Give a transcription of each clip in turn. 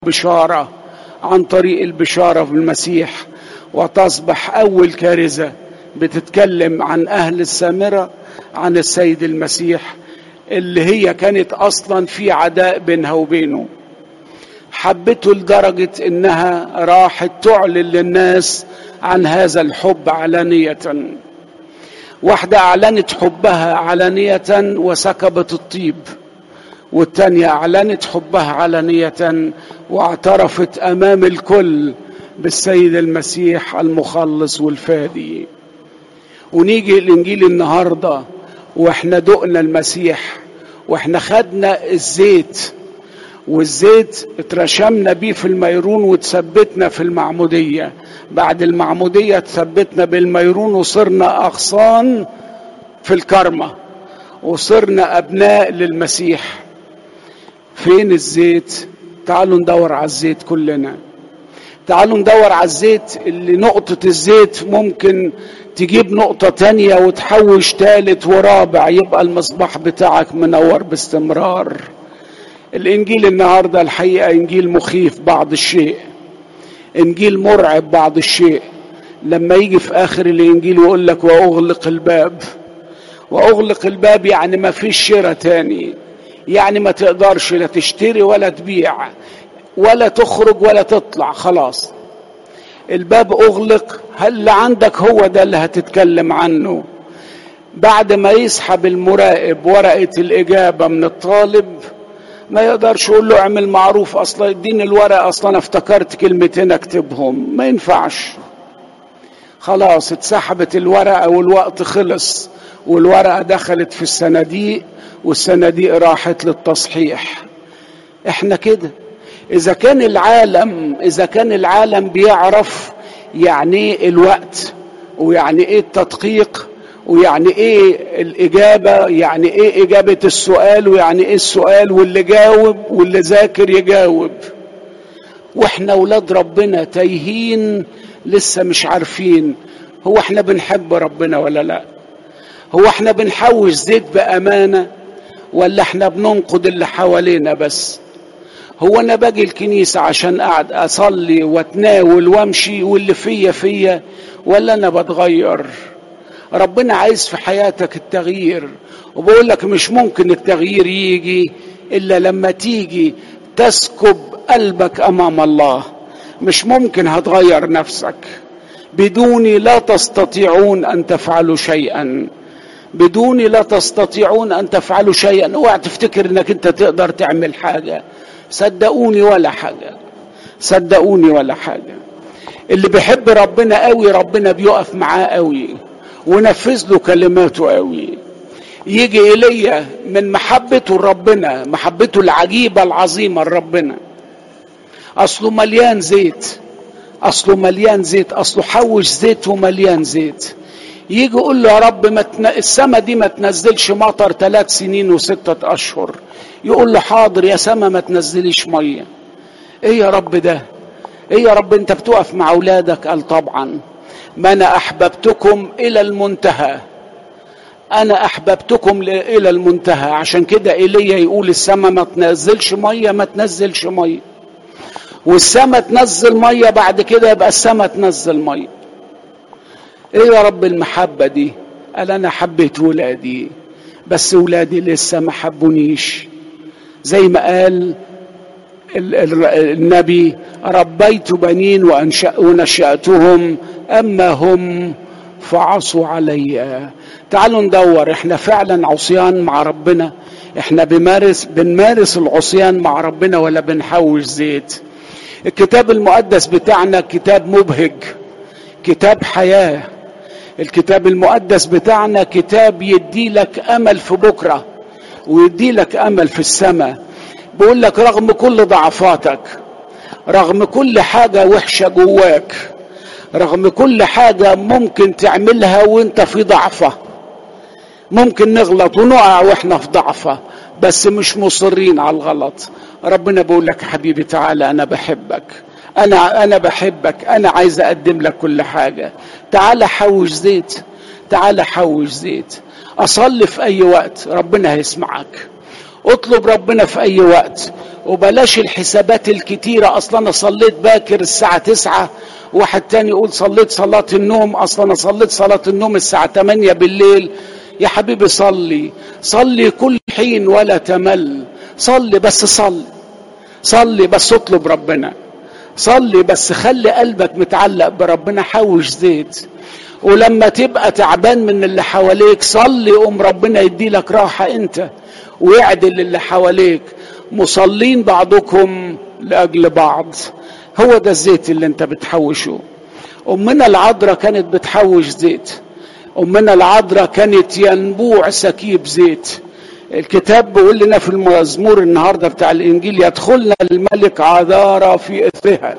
بشارة عن طريق البشارة في المسيح وتصبح أول كارثة بتتكلم عن أهل السامرة عن السيد المسيح اللي هي كانت أصلا في عداء بينها وبينه حبته لدرجة إنها راحت تعلن للناس عن هذا الحب علانية واحدة أعلنت حبها علانية وسكبت الطيب والتانية أعلنت حبها علانية واعترفت أمام الكل بالسيد المسيح المخلص والفادي ونيجي الإنجيل النهاردة وإحنا دقنا المسيح وإحنا خدنا الزيت والزيت اترشمنا بيه في الميرون وتثبتنا في المعمودية بعد المعمودية تثبتنا بالميرون وصرنا أغصان في الكرمة وصرنا أبناء للمسيح فين الزيت تعالوا ندور على الزيت كلنا تعالوا ندور على الزيت اللي نقطة الزيت ممكن تجيب نقطة تانية وتحوش تالت ورابع يبقى المصباح بتاعك منور باستمرار الإنجيل النهاردة الحقيقة إنجيل مخيف بعض الشيء إنجيل مرعب بعض الشيء لما يجي في آخر الإنجيل يقول لك وأغلق الباب وأغلق الباب يعني ما فيش شراء تاني يعني ما تقدرش لا تشتري ولا تبيع ولا تخرج ولا تطلع خلاص الباب اغلق هل اللي عندك هو ده اللي هتتكلم عنه بعد ما يسحب المراقب ورقة الإجابة من الطالب ما يقدرش يقول له اعمل معروف اصلا اديني الورقة اصلا افتكرت كلمتين اكتبهم ما ينفعش خلاص اتسحبت الورقة والوقت خلص والورقة دخلت في الصناديق والصناديق راحت للتصحيح احنا كده اذا كان العالم اذا كان العالم بيعرف يعني ايه الوقت ويعني ايه التدقيق ويعني ايه الاجابه يعني ايه اجابه السؤال ويعني ايه السؤال واللي جاوب واللي ذاكر يجاوب واحنا اولاد ربنا تايهين لسه مش عارفين هو احنا بنحب ربنا ولا لا هو احنا بنحوش زيت بامانه ولا احنا بننقد اللي حوالينا بس هو انا باجي الكنيسه عشان اقعد اصلي واتناول وامشي واللي فيا فيا ولا انا بتغير ربنا عايز في حياتك التغيير وبقول لك مش ممكن التغيير يجي الا لما تيجي تسكب قلبك امام الله مش ممكن هتغير نفسك بدوني لا تستطيعون ان تفعلوا شيئا بدوني لا تستطيعون ان تفعلوا شيئا اوعى تفتكر انك انت تقدر تعمل حاجه صدقوني ولا حاجه صدقوني ولا حاجه اللي بيحب ربنا قوي ربنا بيقف معاه قوي ونفذ له كلماته قوي يجي ايليا من محبته لربنا محبته العجيبه العظيمه لربنا اصله مليان زيت اصله مليان زيت اصله حوش زيت ومليان زيت يجي يقول له يا رب ما تن... السما دي ما تنزلش مطر ثلاث سنين وستة أشهر يقول له حاضر يا سما ما تنزليش مية ايه يا رب ده ايه يا رب انت بتقف مع اولادك قال طبعا ما انا احببتكم الى المنتهى انا احببتكم ل... الى المنتهى عشان كده ايليا يقول السما ما تنزلش مية ما تنزلش مية والسما تنزل مية بعد كده يبقى السما تنزل مية ايه يا رب المحبة دي قال انا حبيت ولادي بس ولادي لسه ما حبونيش زي ما قال النبي ربيت بنين وأنشأ ونشأتهم أما هم فعصوا علي تعالوا ندور احنا فعلا عصيان مع ربنا احنا بمارس بنمارس العصيان مع ربنا ولا بنحوش زيت الكتاب المقدس بتاعنا كتاب مبهج كتاب حياه الكتاب المقدس بتاعنا كتاب يدي لك امل في بكره ويدي لك امل في السماء بيقول لك رغم كل ضعفاتك رغم كل حاجه وحشه جواك رغم كل حاجه ممكن تعملها وانت في ضعفه ممكن نغلط ونقع واحنا في ضعفه بس مش مصرين على الغلط ربنا بيقول لك حبيبي تعالى انا بحبك انا انا بحبك انا عايز اقدم لك كل حاجه تعال حوش زيت تعال حوش زيت اصلي في اي وقت ربنا هيسمعك اطلب ربنا في اي وقت وبلاش الحسابات الكتيرة اصلا انا صليت باكر الساعة تسعة واحد تاني يقول صليت صلاة النوم اصلا انا صليت صلاة النوم الساعة 8 بالليل يا حبيبي صلي صلي كل حين ولا تمل صلي بس صلي صلي بس اطلب ربنا صلي بس خلي قلبك متعلق بربنا حوش زيت ولما تبقى تعبان من اللي حواليك صلي قوم ربنا يدي لك راحة انت ويعدل اللي حواليك مصلين بعضكم لأجل بعض هو ده الزيت اللي انت بتحوشه أمنا العذراء كانت بتحوش زيت أمنا العذراء كانت ينبوع سكيب زيت الكتاب بيقول لنا في المزمور النهارده بتاع الانجيل يدخلنا الملك عذارى في اثرها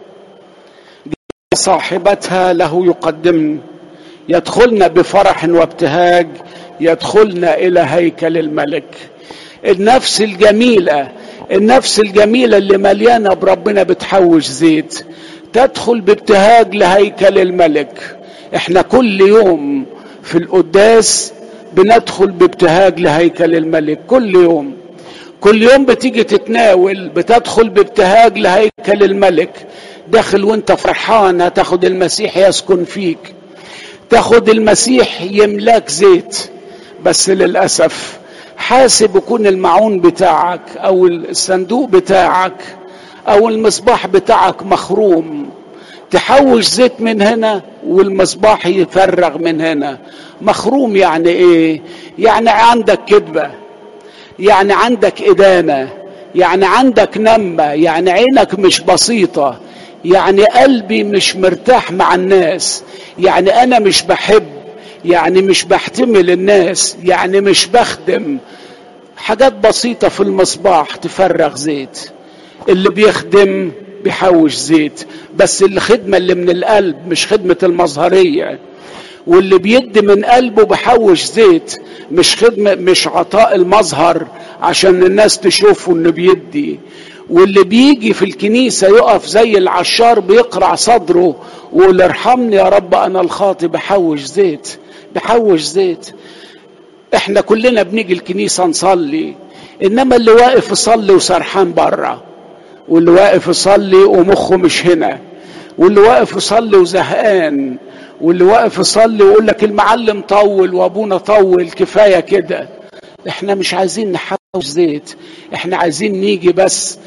صاحبتها له يقدمن يدخلن بفرح وابتهاج يدخلن الى هيكل الملك النفس الجميله النفس الجميله اللي مليانه بربنا بتحوش زيت تدخل بابتهاج لهيكل الملك احنا كل يوم في القداس بندخل بابتهاج لهيكل الملك كل يوم كل يوم بتيجي تتناول بتدخل بابتهاج لهيكل الملك داخل وانت فرحان هتاخد المسيح يسكن فيك تاخد المسيح يملاك زيت بس للأسف حاسب يكون المعون بتاعك او الصندوق بتاعك او المصباح بتاعك مخروم تحوش زيت من هنا والمصباح يفرغ من هنا مخروم يعني ايه يعني عندك كذبه يعني عندك ادانه يعني عندك نمه يعني عينك مش بسيطه يعني قلبي مش مرتاح مع الناس يعني انا مش بحب يعني مش بحتمل الناس يعني مش بخدم حاجات بسيطة في المصباح تفرغ زيت اللي بيخدم بيحوش زيت بس الخدمة اللي من القلب مش خدمة المظهرية واللي بيدي من قلبه بحوش زيت مش خدمة مش عطاء المظهر عشان الناس تشوفه انه بيدي واللي بيجي في الكنيسة يقف زي العشار بيقرع صدره ويقول ارحمني يا رب انا الخاطي بحوش زيت بحوش زيت احنا كلنا بنيجي الكنيسة نصلي انما اللي واقف يصلي وسرحان بره واللي واقف يصلي ومخه مش هنا واللي واقف يصلي وزهقان واللي واقف يصلي ويقول لك المعلم طول وابونا طول كفايه كده احنا مش عايزين نحوش زيت احنا عايزين نيجي بس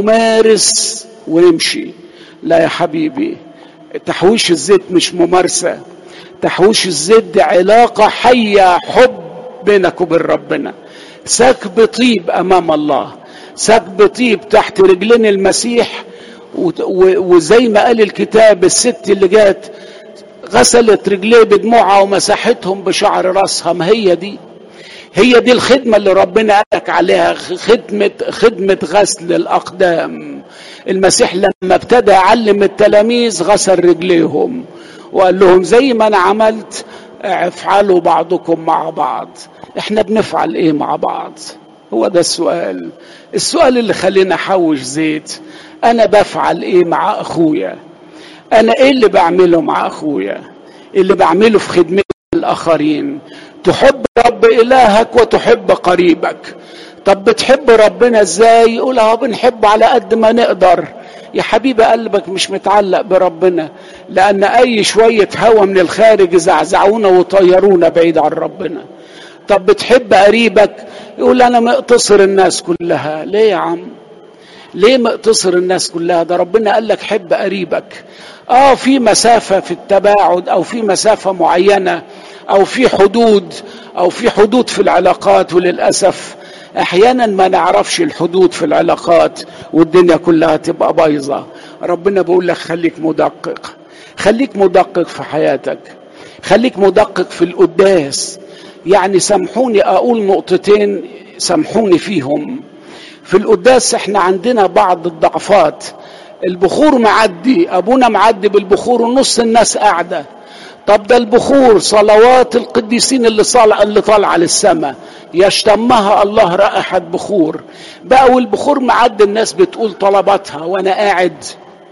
نمارس ونمشي لا يا حبيبي تحويش الزيت مش ممارسه تحويش الزيت دي علاقه حيه حب بينك وبين ربنا سكب طيب امام الله سكب طيب تحت رجلين المسيح وزي ما قال الكتاب الست اللي جات غسلت رجليه بدموعها ومسحتهم بشعر راسها ما هي دي هي دي الخدمة اللي ربنا قالك عليها خدمة خدمة غسل الأقدام المسيح لما ابتدى يعلم التلاميذ غسل رجليهم وقال لهم زي ما أنا عملت افعلوا بعضكم مع بعض احنا بنفعل ايه مع بعض هو ده السؤال السؤال اللي خلينا احوش زيت انا بفعل ايه مع اخويا انا ايه اللي بعمله مع اخويا اللي بعمله في خدمة الاخرين تحب رب الهك وتحب قريبك طب بتحب ربنا ازاي يقول اهو بنحب على قد ما نقدر يا حبيبي قلبك مش متعلق بربنا لان اي شوية هوا من الخارج زعزعونا وطيرونا بعيد عن ربنا طب بتحب قريبك يقول انا مقتصر الناس كلها ليه يا عم ليه مقتصر الناس كلها ده ربنا قال لك حب قريبك اه في مسافة في التباعد او في مسافة معينة او في حدود او في حدود في العلاقات وللأسف احيانا ما نعرفش الحدود في العلاقات والدنيا كلها تبقى بايظة ربنا بيقول لك خليك مدقق خليك مدقق في حياتك خليك مدقق في القداس يعني سامحوني اقول نقطتين سامحوني فيهم في القداس احنا عندنا بعض الضعفات البخور معدي ابونا معدي بالبخور ونص الناس قاعده طب ده البخور صلوات القديسين اللي صالع اللي طالعه للسماء يشتمها الله رائحة بخور بقى والبخور معدي الناس بتقول طلباتها وانا قاعد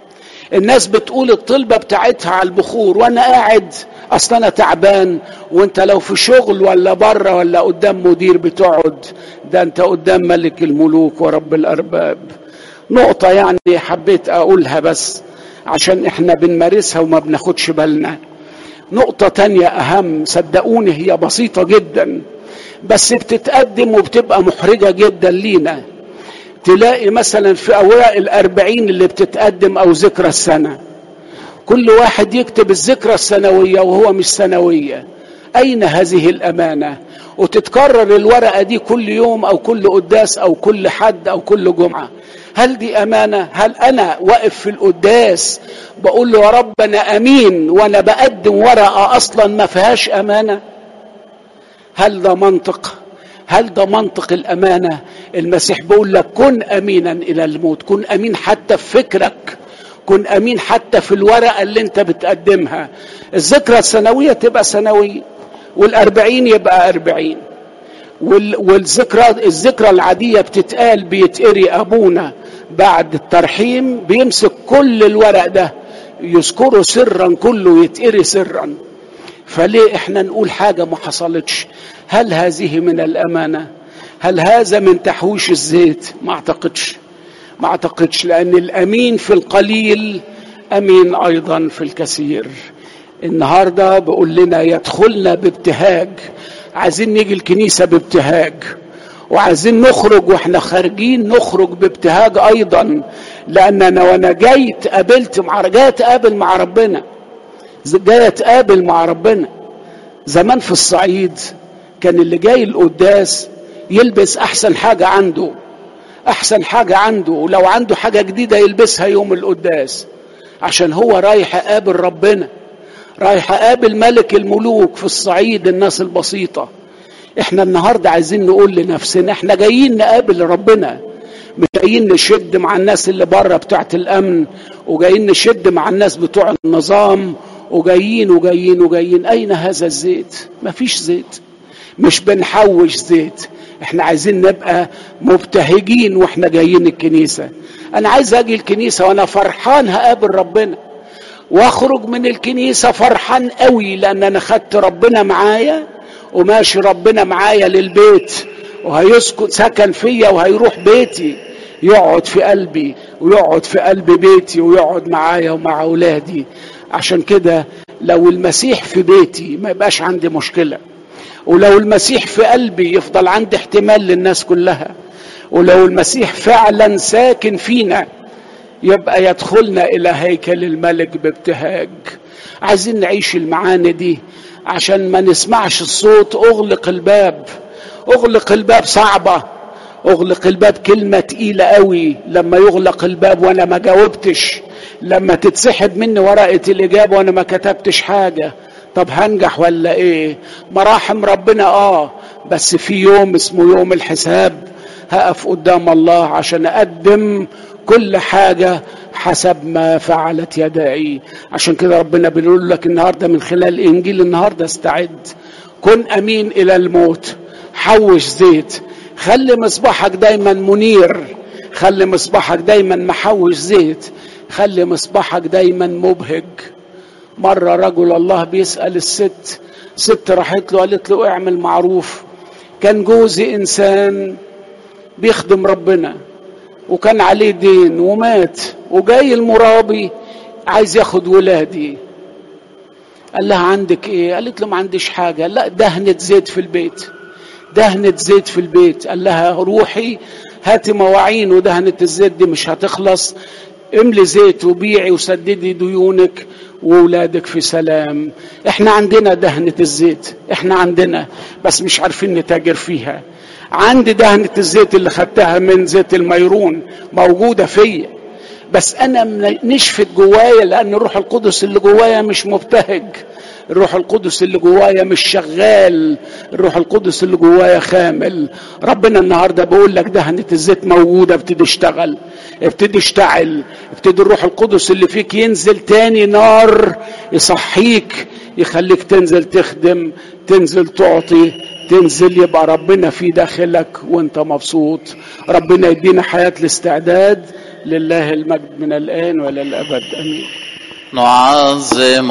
الناس بتقول الطلبة بتاعتها على البخور وانا قاعد اصل انا تعبان وانت لو في شغل ولا بره ولا قدام مدير بتقعد ده انت قدام ملك الملوك ورب الارباب نقطة يعني حبيت اقولها بس عشان احنا بنمارسها وما بناخدش بالنا نقطة تانية اهم صدقوني هي بسيطة جدا بس بتتقدم وبتبقى محرجة جدا لينا تلاقي مثلا في اوراق الاربعين اللي بتتقدم او ذكرى السنة كل واحد يكتب الذكرى السنوية وهو مش سنوية اين هذه الامانة وتتكرر الورقة دي كل يوم او كل قداس او كل حد او كل جمعة هل دي امانة هل انا واقف في القداس بقول له يا رب انا امين وانا بقدم ورقة اصلا ما فيهاش امانة هل ده منطق هل ده منطق الامانه المسيح بيقول لك كن امينا الى الموت كن امين حتى في فكرك كن امين حتى في الورقه اللي انت بتقدمها الذكرى السنويه تبقى سنويه والاربعين يبقى اربعين والذكرى الذكرى العاديه بتتقال بيتقري ابونا بعد الترحيم بيمسك كل الورق ده يذكره سرا كله يتقري سرا فليه احنا نقول حاجه ما حصلتش هل هذه من الامانه هل هذا من تحويش الزيت ما اعتقدش ما اعتقدش لان الامين في القليل امين ايضا في الكثير النهارده بقول لنا يدخلنا بابتهاج عايزين نيجي الكنيسه بابتهاج وعايزين نخرج واحنا خارجين نخرج بابتهاج ايضا لان انا وانا جاي اتقابلت مع جاي اتقابل مع ربنا جاي اتقابل مع ربنا زمان في الصعيد كان اللي جاي القداس يلبس احسن حاجه عنده احسن حاجه عنده ولو عنده حاجه جديده يلبسها يوم القداس عشان هو رايح يقابل ربنا رايح اقابل ملك الملوك في الصعيد الناس البسيطه احنا النهارده عايزين نقول لنفسنا احنا جايين نقابل ربنا مش جايين نشد مع الناس اللي بره بتاعت الامن وجايين نشد مع الناس بتوع النظام وجايين وجايين وجايين اين هذا الزيت مفيش زيت مش بنحوش زيت احنا عايزين نبقى مبتهجين واحنا جايين الكنيسه انا عايز اجي الكنيسه وانا فرحان هقابل ربنا واخرج من الكنيسه فرحان قوي لان انا خدت ربنا معايا وماشي ربنا معايا للبيت وهيسكن سكن فيا وهيروح بيتي يقعد في قلبي ويقعد في قلب بيتي ويقعد معايا ومع اولادي عشان كده لو المسيح في بيتي ما يبقاش عندي مشكله ولو المسيح في قلبي يفضل عندي احتمال للناس كلها ولو المسيح فعلا ساكن فينا يبقى يدخلنا الى هيكل الملك بابتهاج عايزين نعيش المعاني دي عشان ما نسمعش الصوت اغلق الباب اغلق الباب صعبه اغلق الباب كلمه تقيله قوي لما يغلق الباب وانا ما جاوبتش لما تتسحب مني ورقه الاجابه وانا ما كتبتش حاجه طب هنجح ولا ايه مراحم ربنا اه بس في يوم اسمه يوم الحساب هقف قدام الله عشان اقدم كل حاجة حسب ما فعلت يداي عشان كده ربنا بيقول لك النهاردة من خلال الإنجيل النهاردة استعد كن أمين إلى الموت حوش زيت خلي مصباحك دايما منير خلي مصباحك دايما محوش زيت خلي مصباحك دايما مبهج مرة رجل الله بيسأل الست ست راحت له قالت له اعمل معروف كان جوزي إنسان بيخدم ربنا وكان عليه دين ومات وجاي المرابي عايز ياخد ولادي قال لها عندك ايه قالت له ما عنديش حاجة لا دهنة زيت في البيت دهنة زيت في البيت قال لها روحي هاتي مواعين ودهنة الزيت دي مش هتخلص املي زيت وبيعي وسددي ديونك وولادك في سلام احنا عندنا دهنة الزيت احنا عندنا بس مش عارفين نتاجر فيها عندي دهنة الزيت اللي خدتها من زيت الميرون موجودة فيا بس انا نشفت جوايا لان الروح القدس اللي جوايا مش مبتهج الروح القدس اللي جوايا مش شغال الروح القدس اللي جوايا خامل ربنا النهارده بيقول لك دهنة الزيت موجودة ابتدي اشتغل ابتدي اشتعل ابتدي الروح القدس اللي فيك ينزل تاني نار يصحيك يخليك تنزل تخدم تنزل تعطي تنزل يبقى ربنا في داخلك وانت مبسوط ربنا يدينا حياة الاستعداد لله المجد من الآن وإلى الأبد آمين نعظم